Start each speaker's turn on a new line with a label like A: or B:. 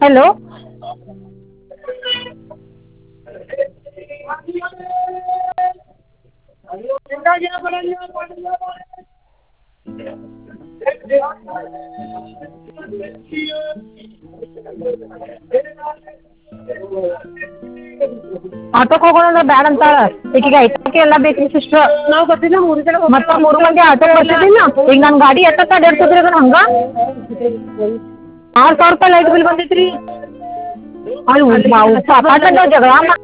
A: hello ಆಟೋಕ್ಕೆ ಹೋಗೋಣ ಅಂದ್ರೆ ಬ್ಯಾಡ ಅಂತಾಳೆ ಈಕಿಗೆ ಐಟಮ್ಗೆ ಎಲ್ಲ ಬೇಕು ರೀ ಸಿಸ್ಟ್ರ ನಾವು ಬರ್ತಿದ್ದ ಮೂರು ಜನ ಮತ್ತೆ ಮೂರು ಮಂದಿ ಆಟೋಕ್ಕೆ ಬರ್ತಿದ್ದಿಲ್ಲ ಈಗ ನನ್ನ ಗಾಡಿ ಎಷ್ಟೊತ್ತು ಅಡ್ಡಾಡ್ತದೆ ರೀ ಅದನ್ನ ಹಂಗೆ ಆರು ಸಾವಿರ ರೂಪಾಯಿ ಲೈಟ್ ಬಿಲ್ ಬಂದೈತೆ ರೀ ಅಲ್ಲಿ ಜಗಳ ಮಾ